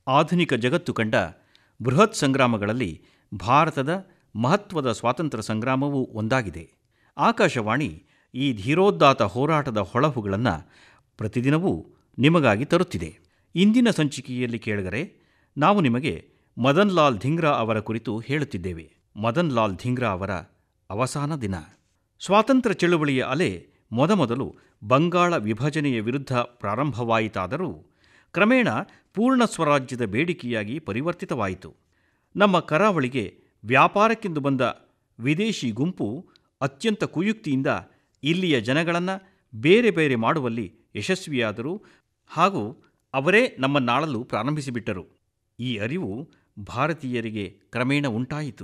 ಆಧುನಿಕ ಜಗತ್ತು ಕಂಡ ಬೃಹತ್ ಸಂಗ್ರಾಮಗಳಲ್ಲಿ ಭಾರತದ ಮಹತ್ವದ ಸ್ವಾತಂತ್ರ್ಯ ಸಂಗ್ರಾಮವೂ ಒಂದಾಗಿದೆ ಆಕಾಶವಾಣಿ ಈ ಧೀರೋದ್ದಾತ ಹೋರಾಟದ ಹೊಳಹುಗಳನ್ನು ಪ್ರತಿದಿನವೂ ನಿಮಗಾಗಿ ತರುತ್ತಿದೆ ಇಂದಿನ ಸಂಚಿಕೆಯಲ್ಲಿ ಕೇಳಿದರೆ ನಾವು ನಿಮಗೆ ಮದನ್ ಲಾಲ್ ಧಿಂಗ್ರಾ ಅವರ ಕುರಿತು ಹೇಳುತ್ತಿದ್ದೇವೆ ಮದನ್ ಲಾಲ್ ಧಿಂಗ್ರಾ ಅವರ ಅವಸಾನ ದಿನ ಸ್ವಾತಂತ್ರ್ಯ ಚಳುವಳಿಯ ಅಲೆ ಮೊದಮೊದಲು ಬಂಗಾಳ ವಿಭಜನೆಯ ವಿರುದ್ಧ ಪ್ರಾರಂಭವಾಯಿತಾದರೂ ಕ್ರಮೇಣ ಪೂರ್ಣ ಸ್ವರಾಜ್ಯದ ಬೇಡಿಕೆಯಾಗಿ ಪರಿವರ್ತಿತವಾಯಿತು ನಮ್ಮ ಕರಾವಳಿಗೆ ವ್ಯಾಪಾರಕ್ಕೆಂದು ಬಂದ ವಿದೇಶಿ ಗುಂಪು ಅತ್ಯಂತ ಕುಯುಕ್ತಿಯಿಂದ ಇಲ್ಲಿಯ ಜನಗಳನ್ನು ಬೇರೆ ಬೇರೆ ಮಾಡುವಲ್ಲಿ ಯಶಸ್ವಿಯಾದರು ಹಾಗೂ ಅವರೇ ನಮ್ಮನ್ನಾಳಲು ಪ್ರಾರಂಭಿಸಿಬಿಟ್ಟರು ಈ ಅರಿವು ಭಾರತೀಯರಿಗೆ ಕ್ರಮೇಣ ಉಂಟಾಯಿತು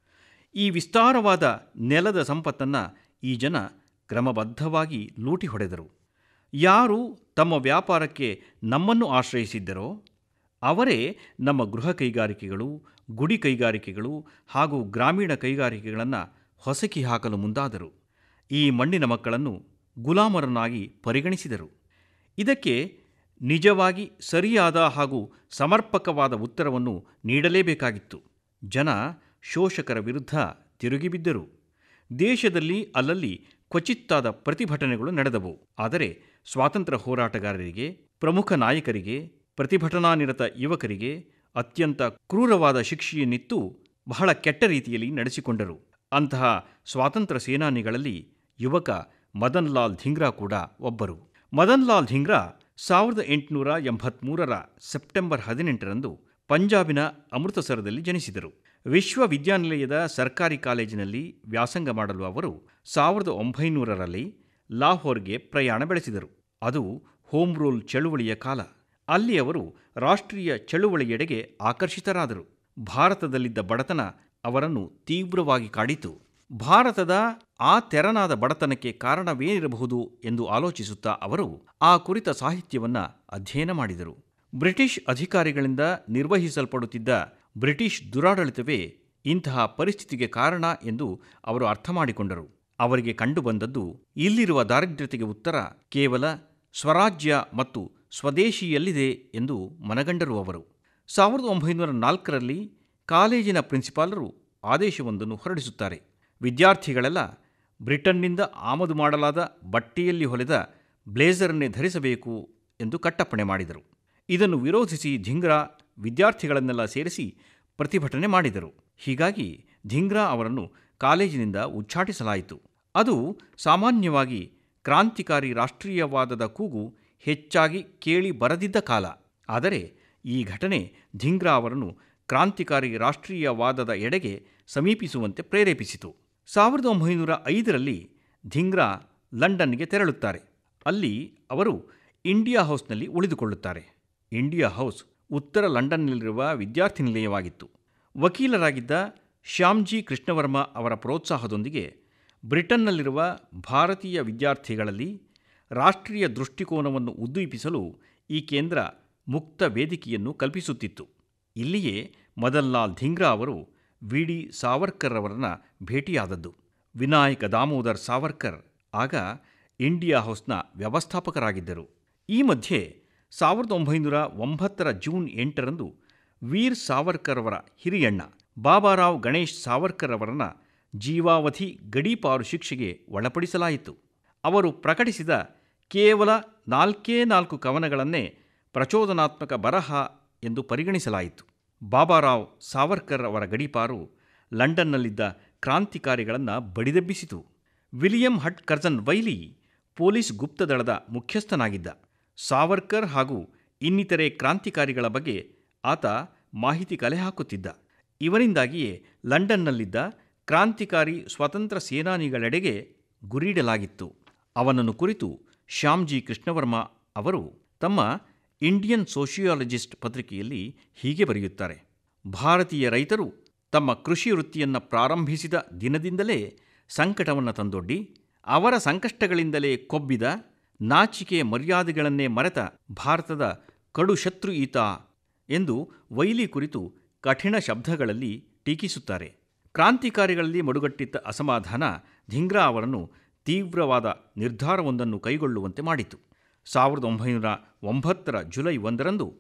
ಈ ವಿಸ್ತಾರವಾದ ನೆಲದ ಸಂಪತ್ತನ್ನು ಈ ಜನ ಕ್ರಮಬದ್ಧವಾಗಿ ಲೂಟಿ ಹೊಡೆದರು ಯಾರು ತಮ್ಮ ವ್ಯಾಪಾರಕ್ಕೆ ನಮ್ಮನ್ನು ಆಶ್ರಯಿಸಿದ್ದರೋ ಅವರೇ ನಮ್ಮ ಗೃಹ ಕೈಗಾರಿಕೆಗಳು ಗುಡಿ ಕೈಗಾರಿಕೆಗಳು ಹಾಗೂ ಗ್ರಾಮೀಣ ಕೈಗಾರಿಕೆಗಳನ್ನು ಹೊಸಕಿ ಹಾಕಲು ಮುಂದಾದರು ಈ ಮಣ್ಣಿನ ಮಕ್ಕಳನ್ನು ಗುಲಾಮರನ್ನಾಗಿ ಪರಿಗಣಿಸಿದರು ಇದಕ್ಕೆ ನಿಜವಾಗಿ ಸರಿಯಾದ ಹಾಗೂ ಸಮರ್ಪಕವಾದ ಉತ್ತರವನ್ನು ನೀಡಲೇಬೇಕಾಗಿತ್ತು ಜನ ಶೋಷಕರ ವಿರುದ್ಧ ತಿರುಗಿಬಿದ್ದರು ದೇಶದಲ್ಲಿ ಅಲ್ಲಲ್ಲಿ ಕ್ವಚಿತ್ತಾದ ಪ್ರತಿಭಟನೆಗಳು ನಡೆದವು ಆದರೆ ಸ್ವಾತಂತ್ರ್ಯ ಹೋರಾಟಗಾರರಿಗೆ ಪ್ರಮುಖ ನಾಯಕರಿಗೆ ಪ್ರತಿಭಟನಾನಿರತ ಯುವಕರಿಗೆ ಅತ್ಯಂತ ಕ್ರೂರವಾದ ಶಿಕ್ಷೆಯನ್ನಿತ್ತು ಬಹಳ ಕೆಟ್ಟ ರೀತಿಯಲ್ಲಿ ನಡೆಸಿಕೊಂಡರು ಅಂತಹ ಸ್ವಾತಂತ್ರ್ಯ ಸೇನಾನಿಗಳಲ್ಲಿ ಯುವಕ ಮದನ್ ಲಾಲ್ ಧಿಂಗ್ರಾ ಕೂಡ ಒಬ್ಬರು ಮದನ್ ಲಾಲ್ ಧಿಂಗ್ರಾ ಸಾವಿರದ ಎಂಟುನೂರ ಎಂಬತ್ತ್ಮೂರರ ಸೆಪ್ಟೆಂಬರ್ ಹದಿನೆಂಟರಂದು ಪಂಜಾಬಿನ ಅಮೃತಸರದಲ್ಲಿ ಜನಿಸಿದರು ವಿಶ್ವವಿದ್ಯಾನಿಲಯದ ಸರ್ಕಾರಿ ಕಾಲೇಜಿನಲ್ಲಿ ವ್ಯಾಸಂಗ ಮಾಡಲು ಅವರು ಸಾವಿರದ ಒಂಬೈನೂರರಲ್ಲಿ ಲಾಹೋರ್ಗೆ ಪ್ರಯಾಣ ಬೆಳೆಸಿದರು ಅದು ಹೋಮ್ ರೂಲ್ ಚಳುವಳಿಯ ಕಾಲ ಅಲ್ಲಿ ಅವರು ರಾಷ್ಟ್ರೀಯ ಚಳುವಳಿಯೆಡೆಗೆ ಆಕರ್ಷಿತರಾದರು ಭಾರತದಲ್ಲಿದ್ದ ಬಡತನ ಅವರನ್ನು ತೀವ್ರವಾಗಿ ಕಾಡಿತು ಭಾರತದ ಆ ತೆರನಾದ ಬಡತನಕ್ಕೆ ಕಾರಣವೇನಿರಬಹುದು ಎಂದು ಆಲೋಚಿಸುತ್ತಾ ಅವರು ಆ ಕುರಿತ ಸಾಹಿತ್ಯವನ್ನು ಅಧ್ಯಯನ ಮಾಡಿದರು ಬ್ರಿಟಿಷ್ ಅಧಿಕಾರಿಗಳಿಂದ ನಿರ್ವಹಿಸಲ್ಪಡುತ್ತಿದ್ದ ಬ್ರಿಟಿಷ್ ದುರಾಡಳಿತವೇ ಇಂತಹ ಪರಿಸ್ಥಿತಿಗೆ ಕಾರಣ ಎಂದು ಅವರು ಅರ್ಥ ಮಾಡಿಕೊಂಡರು ಅವರಿಗೆ ಕಂಡುಬಂದದ್ದು ಇಲ್ಲಿರುವ ದಾರಿದ್ರ್ಯತೆಗೆ ಉತ್ತರ ಕೇವಲ ಸ್ವರಾಜ್ಯ ಮತ್ತು ಸ್ವದೇಶಿಯಲ್ಲಿದೆ ಎಂದು ಮನಗಂಡರು ಅವರು ಸಾವಿರದ ಒಂಬೈನೂರ ನಾಲ್ಕರಲ್ಲಿ ಕಾಲೇಜಿನ ಪ್ರಿನ್ಸಿಪಾಲರು ಆದೇಶವೊಂದನ್ನು ಹೊರಡಿಸುತ್ತಾರೆ ವಿದ್ಯಾರ್ಥಿಗಳೆಲ್ಲ ಬ್ರಿಟನ್ನಿಂದ ಆಮದು ಮಾಡಲಾದ ಬಟ್ಟೆಯಲ್ಲಿ ಹೊಲೆದ ಬ್ಲೇಸರನ್ನೇ ಧರಿಸಬೇಕು ಎಂದು ಕಟ್ಟಪ್ಪಣೆ ಮಾಡಿದರು ಇದನ್ನು ವಿರೋಧಿಸಿ ಧಿಂಗ್ರಾ ವಿದ್ಯಾರ್ಥಿಗಳನ್ನೆಲ್ಲ ಸೇರಿಸಿ ಪ್ರತಿಭಟನೆ ಮಾಡಿದರು ಹೀಗಾಗಿ ಧಿಂಗ್ರಾ ಅವರನ್ನು ಕಾಲೇಜಿನಿಂದ ಉಚ್ಚಾಟಿಸಲಾಯಿತು ಅದು ಸಾಮಾನ್ಯವಾಗಿ ಕ್ರಾಂತಿಕಾರಿ ರಾಷ್ಟ್ರೀಯವಾದದ ಕೂಗು ಹೆಚ್ಚಾಗಿ ಕೇಳಿ ಬರದಿದ್ದ ಕಾಲ ಆದರೆ ಈ ಘಟನೆ ಧಿಂಗ್ರಾ ಅವರನ್ನು ಕ್ರಾಂತಿಕಾರಿ ರಾಷ್ಟ್ರೀಯವಾದದ ಎಡೆಗೆ ಸಮೀಪಿಸುವಂತೆ ಪ್ರೇರೇಪಿಸಿತು ಸಾವಿರದ ಒಂಬೈನೂರ ಐದರಲ್ಲಿ ಧಿಂಗ್ರಾ ಲಂಡನ್ಗೆ ತೆರಳುತ್ತಾರೆ ಅಲ್ಲಿ ಅವರು ಇಂಡಿಯಾ ಹೌಸ್ನಲ್ಲಿ ಉಳಿದುಕೊಳ್ಳುತ್ತಾರೆ ಇಂಡಿಯಾ ಹೌಸ್ ಉತ್ತರ ಲಂಡನ್ನಲ್ಲಿರುವ ವಿದ್ಯಾರ್ಥಿ ನಿಲಯವಾಗಿತ್ತು ವಕೀಲರಾಗಿದ್ದ ಶ್ಯಾಮ್ಜಿ ಕೃಷ್ಣವರ್ಮ ಅವರ ಪ್ರೋತ್ಸಾಹದೊಂದಿಗೆ ಬ್ರಿಟನ್ನಲ್ಲಿರುವ ಭಾರತೀಯ ವಿದ್ಯಾರ್ಥಿಗಳಲ್ಲಿ ರಾಷ್ಟ್ರೀಯ ದೃಷ್ಟಿಕೋನವನ್ನು ಉದ್ದೀಪಿಸಲು ಈ ಕೇಂದ್ರ ಮುಕ್ತ ವೇದಿಕೆಯನ್ನು ಕಲ್ಪಿಸುತ್ತಿತ್ತು ಇಲ್ಲಿಯೇ ಮದನ್ ಲಾಲ್ ಧಿಂಗ್ರಾ ಅವರು ವಿ ಡಿ ಸಾವರ್ಕರ್ ಅವರನ್ನು ಭೇಟಿಯಾದದ್ದು ವಿನಾಯಕ ದಾಮೋದರ್ ಸಾವರ್ಕರ್ ಆಗ ಇಂಡಿಯಾ ಹೌಸ್ನ ವ್ಯವಸ್ಥಾಪಕರಾಗಿದ್ದರು ಈ ಮಧ್ಯೆ ಸಾವಿರದ ಒಂಬೈನೂರ ಒಂಬತ್ತರ ಜೂನ್ ಎಂಟರಂದು ವೀರ್ ಸಾವರ್ಕರ್ ಅವರ ಹಿರಿಯಣ್ಣ ಬಾಬಾರಾವ್ ಗಣೇಶ್ ಸಾವರ್ಕರ್ ಅವರನ್ನು ಜೀವಾವಧಿ ಗಡೀಪಾರು ಶಿಕ್ಷೆಗೆ ಒಳಪಡಿಸಲಾಯಿತು ಅವರು ಪ್ರಕಟಿಸಿದ ಕೇವಲ ನಾಲ್ಕೇ ನಾಲ್ಕು ಕವನಗಳನ್ನೇ ಪ್ರಚೋದನಾತ್ಮಕ ಬರಹ ಎಂದು ಪರಿಗಣಿಸಲಾಯಿತು ಬಾಬಾರಾವ್ ಸಾವರ್ಕರ್ ಅವರ ಗಡೀಪಾರು ಲಂಡನ್ನಲ್ಲಿದ್ದ ಕ್ರಾಂತಿಕಾರಿಗಳನ್ನು ಬಡಿದೆಬ್ಬಿಸಿತು William Hutt Curzon Wyllie police ಗುಪ್ತದಳದ ಮುಖ್ಯಸ್ಥನಾಗಿದ್ದ ಸಾವರ್ಕರ್ ಹಾಗೂ ಇನ್ನಿತರೆ ಕ್ರಾಂತಿಕಾರಿಗಳ ಬಗ್ಗೆ ಆತ ಮಾಹಿತಿ ಕಲೆ ಹಾಕುತ್ತಿದ್ದ ಇವರಿಂದಾಗಿಯೇ ಲಂಡನ್ನಲ್ಲಿದ್ದ ಕ್ರಾಂತಿಕಾರಿ ಸ್ವತಂತ್ರ ಸೇನಾನಿಗಳೆಡೆಗೆ ಗುರಿಯಿಡಲಾಗಿತ್ತು ಅವನನ್ನು ಕುರಿತು ಶ್ಯಾಮ್ಜಿ ಕೃಷ್ಣವರ್ಮ ಅವರು ತಮ್ಮ ಇಂಡಿಯನ್ ಸೋಷಿಯಾಲಜಿಸ್ಟ್ ಪತ್ರಿಕೆಯಲ್ಲಿ ಹೀಗೆ ಬರೆಯುತ್ತಾರೆ ಭಾರತೀಯ ರೈತರು ತಮ್ಮ ಕೃಷಿ ವೃತ್ತಿಯನ್ನು ಪ್ರಾರಂಭಿಸಿದ ದಿನದಿಂದಲೇ ಸಂಕಟವನ್ನು ತಂದೊಡ್ಡಿ ಅವರ ಸಂಕಷ್ಟಗಳಿಂದಲೇ ಕೊಬ್ಬಿದ ನಾಚಿಕೆ ಮರ್ಯಾದೆಗಳನ್ನೇ ಮರೆತ ಭಾರತದ ಕಡು ಶತ್ರು ಈತ ಎಂದು ವೈಲಿ ಕುರಿತು ಕಠಿಣ ಶಬ್ದಗಳಲ್ಲಿ ಟೀಕಿಸುತ್ತಾರೆ ಕ್ರಾಂತಿಕಾರಿಗಳಲ್ಲಿ ಮಡುಗಟ್ಟಿದ್ದ ಅಸಮಾಧಾನ ಧಿಂಗ್ರಾ ಅವರನ್ನು ತೀವ್ರವಾದ ನಿರ್ಧಾರವೊಂದನ್ನು ಕೈಗೊಳ್ಳುವಂತೆ ಮಾಡಿತು ಸಾವಿರದ ಒಂಬೈನೂರ ಒಂಬತ್ತರ ಜುಲೈ ಒಂದರಂದು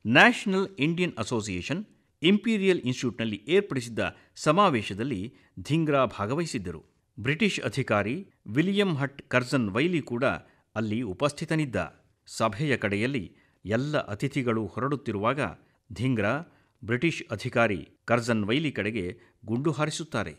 ನ್ಯಾಷನಲ್ ಇಂಡಿಯನ್ ಅಸೋಸಿಯೇಷನ್ ಇಂಪೀರಿಯಲ್ ಇನ್ಸ್ಟಿಟ್ಯೂಟ್ನಲ್ಲಿ ಏರ್ಪಡಿಸಿದ್ದ ಸಮಾವೇಶದಲ್ಲಿ ಧಿಂಗ್ರಾ ಭಾಗವಹಿಸಿದ್ದರು ಬ್ರಿಟಿಷ್ ಅಧಿಕಾರಿ ವಿಲಿಯಂ ಹಟ್ ಕರ್ಜನ್ ವೈಲಿ ಕೂಡ ಅಲ್ಲಿ ಉಪಸ್ಥಿತನಿದ್ದ ಸಭೆಯ ಕಡೆಯಲ್ಲಿ ಎಲ್ಲ ಅತಿಥಿಗಳು ಹೊರಡುತ್ತಿರುವಾಗ ಧಿಂಗ್ರಾ ಬ್ರಿಟಿಷ್ ಅಧಿಕಾರಿ ಕರ್ಜನ್ ವೈಲಿ ಕಡೆಗೆ ಗುಂಡು ಹಾರಿಸುತ್ತಾರೆ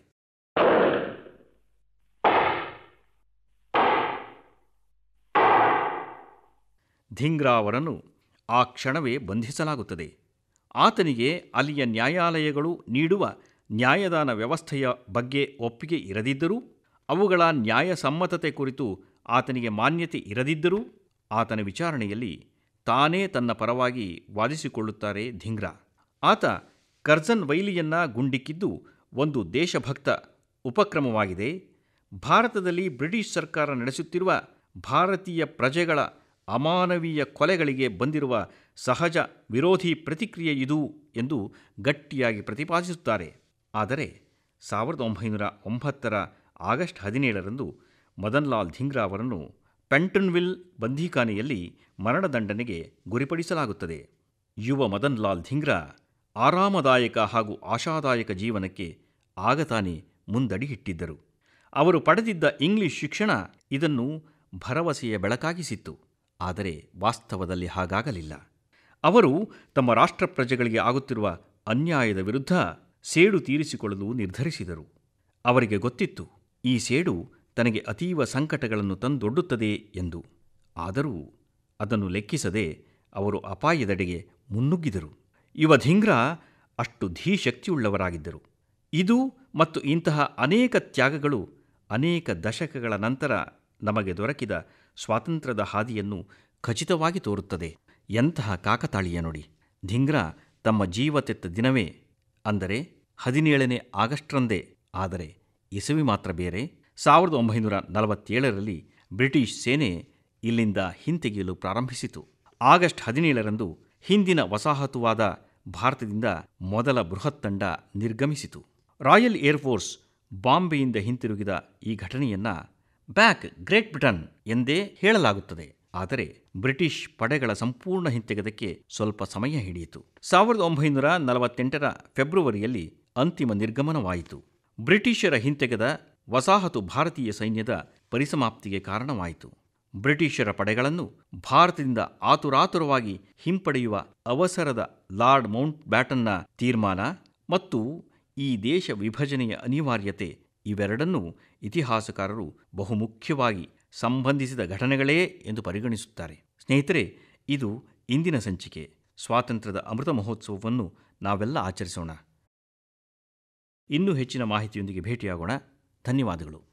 ಧಿಂಗ್ರಾ ಅವರನ್ನು ಆ ಕ್ಷಣವೇ ಬಂಧಿಸಲಾಗುತ್ತದೆ ಆತನಿಗೆ ಅಲ್ಲಿಯ ನ್ಯಾಯಾಲಯಗಳು ನೀಡುವ ನ್ಯಾಯದಾನ ವ್ಯವಸ್ಥೆಯ ಬಗ್ಗೆ ಒಪ್ಪಿಗೆ ಇರದಿದ್ದರೂ ಅವುಗಳ ನ್ಯಾಯಸಮ್ಮತತೆ ಕುರಿತು ಆತನಿಗೆ ಮಾನ್ಯತೆ ಇರದಿದ್ದರೂ ಆತನ ವಿಚಾರಣೆಯಲ್ಲಿ ತಾನೇ ತನ್ನ ಪರವಾಗಿ ವಾದಿಸಿಕೊಳ್ಳುತ್ತಾರೆ ಧಿಂಗ್ರಾ ಆತ ಕರ್ಜನ್ ವೈಲಿಯನ್ನ ಗುಂಡಿಕ್ಕಿದ್ದು ಒಂದು ದೇಶಭಕ್ತ ಉಪಕ್ರಮವಾಗಿದೆ ಭಾರತದಲ್ಲಿ ಬ್ರಿಟಿಷ್ ಸರ್ಕಾರ ನಡೆಸುತ್ತಿರುವ ಭಾರತೀಯ ಪ್ರಜೆಗಳ ಅಮಾನವೀಯ ಕೊಲೆಗಳಿಗೆ ಬಂದಿರುವ ಸಹಜ ವಿರೋಧಿ ಪ್ರತಿಕ್ರಿಯೆ ಇದು ಎಂದು ಗಟ್ಟಿಯಾಗಿ ಪ್ರತಿಪಾದಿಸುತ್ತಾರೆ ಆದರೆ ಸಾವಿರದ ಒಂಬೈನೂರ ಒಂಬತ್ತರ ಆಗಸ್ಟ್ ಹದಿನೇಳರಂದು ಮದನ್ಲಾಲ್ ಧಿಂಗ್ರಾ ಅವರನ್ನು ಪೆಂಟನ್ವಿಲ್ ಬಂದೀಖಾನೆಯಲ್ಲಿ ಮರಣದಂಡನೆಗೆ ಗುರಿಪಡಿಸಲಾಗುತ್ತದೆ ಯುವ ಮದನ್ಲಾಲ್ ಧಿಂಗ್ರಾ ಆರಾಮದಾಯಕ ಹಾಗೂ ಆಶಾದಾಯಕ ಜೀವನಕ್ಕೆ ಆಗತಾನೆ ಮುಂದಡಿಯಿಟ್ಟಿದ್ದರು ಅವರು ಪಡೆದಿದ್ದ ಇಂಗ್ಲಿಷ್ ಶಿಕ್ಷಣ ಇದನ್ನು ಭರವಸೆಯ ಬೆಳಕಾಗಿಸಿತ್ತು ಆದರೆ ವಾಸ್ತವದಲ್ಲಿ ಹಾಗಾಗಲಿಲ್ಲ ಅವರು ತಮ್ಮ ರಾಷ್ಟ್ರ ಪ್ರಜೆಗಳಿಗೆ ಆಗುತ್ತಿರುವ ಅನ್ಯಾಯದ ವಿರುದ್ಧ ಸೇಡು ತೀರಿಸಿಕೊಳ್ಳಲು ನಿರ್ಧರಿಸಿದರು ಅವರಿಗೆ ಗೊತ್ತಿತ್ತು ಈ ಸೇಡು ತನಗೆ ಅತೀವ ಸಂಕಟಗಳನ್ನು ತಂದೊಡ್ಡುತ್ತದೆ ಎಂದು ಆದರೂ ಅದನ್ನು ಲೆಕ್ಕಿಸದೆ ಅವರು ಅಪಾಯದೆಡೆಗೆ ಮುನ್ನುಗ್ಗಿದರು ಯುವ ಧಿಂಗ್ರಾ ಅಷ್ಟು ಧೀಶಕ್ತಿಯುಳ್ಳವರಾಗಿದ್ದರು ಇದು ಮತ್ತು ಇಂತಹ ಅನೇಕ ತ್ಯಾಗಗಳು ಅನೇಕ ದಶಕಗಳ ನಂತರ ನಮಗೆ ದೊರಕಿದ ಸ್ವಾತಂತ್ರ್ಯದ ಹಾದಿಯನ್ನು ಖಚಿತವಾಗಿ ತೋರುತ್ತದೆ ಎಂತಹ ಕಾಕತಾಳೀಯ ನೋಡಿ ಧಿಂಗ್ರಾ ತಮ್ಮ ಜೀವ ತೆತ್ತ ದಿನವೇ ಅಂದರೆ ಹದಿನೇಳನೇ ಆಗಸ್ಟ್ರಂದೇ ಆದರೆ ಇಸವಿ ಮಾತ್ರ ಬೇರೆ ಸಾವಿರದ ಒಂಬೈನೂರ ನಲವತ್ತೇಳರಲ್ಲಿ ಬ್ರಿಟಿಷ್ ಸೇನೆ ಇಲ್ಲಿಂದ ಹಿಂತೆಗೆಯಲು ಪ್ರಾರಂಭಿಸಿತು ಆಗಸ್ಟ್ ಹದಿನೇಳರಂದು ಹಿಂದಿನ ವಸಾಹತುವಾದ ಭಾರತದಿಂದ ಮೊದಲ ಬೃಹತ್ ತಂಡ ನಿರ್ಗಮಿಸಿತು ರಾಯಲ್ ಏರ್ಫೋರ್ಸ್ ಬಾಂಬೆಯಿಂದ ಹಿಂತಿರುಗಿದ ಈ ಘಟನೆಯನ್ನು ಬ್ಯಾಕ್ ಗ್ರೇಟ್ ಬ್ರಿಟನ್ ಎಂದೇ ಹೇಳಲಾಗುತ್ತದೆ ಆದರೆ ಬ್ರಿಟಿಷ್ ಪಡೆಗಳ ಸಂಪೂರ್ಣ ಹಿಂತೆಗೆದಕ್ಕೆ ಸ್ವಲ್ಪ ಸಮಯ ಹಿಡಿಯಿತು ಸಾವಿರದ ಒಂಬೈನೂರ ನಲವತ್ತೆಂಟರ ಫೆಬ್ರವರಿಯಲ್ಲಿ ಅಂತಿಮ ನಿರ್ಗಮನವಾಯಿತು ಬ್ರಿಟಿಷರ ಹಿಂತೆಗೆದ ವಸಾಹತು ಭಾರತೀಯ ಸೈನ್ಯದ ಪರಿಸಮಾಪ್ತಿಗೆ ಕಾರಣವಾಯಿತು ಬ್ರಿಟಿಷರ ಪಡೆಗಳನ್ನು ಭಾರತದಿಂದ ಆತುರಾತುರವಾಗಿ ಹಿಂಪಡೆಯುವ ಅವಸರದ ಲಾರ್ಡ್ ಮೌಂಟ್ ಬ್ಯಾಟನ್ನ ತೀರ್ಮಾನ ಮತ್ತು ಈ ದೇಶ ವಿಭಜನೆಯ ಅನಿವಾರ್ಯತೆ ಇವೆರಡನ್ನೂ ಇತಿಹಾಸಕಾರರು ಬಹುಮುಖ್ಯವಾಗಿ ಸಂಬಂಧಿಸಿದ ಘಟನೆಗಳೇ ಎಂದು ಪರಿಗಣಿಸುತ್ತಾರೆ ಸ್ನೇಹಿತರೆ ಇದು ಇಂದಿನ ಸಂಚಿಕೆ ಸ್ವಾತಂತ್ರ್ಯದ ಅಮೃತ ಮಹೋತ್ಸವವನ್ನು ನಾವೆಲ್ಲ ಆಚರಿಸೋಣ ಇನ್ನೂ ಹೆಚ್ಚಿನ ಮಾಹಿತಿಯೊಂದಿಗೆ ಭೇಟಿಯಾಗೋಣ ಧನ್ಯವಾದಗಳು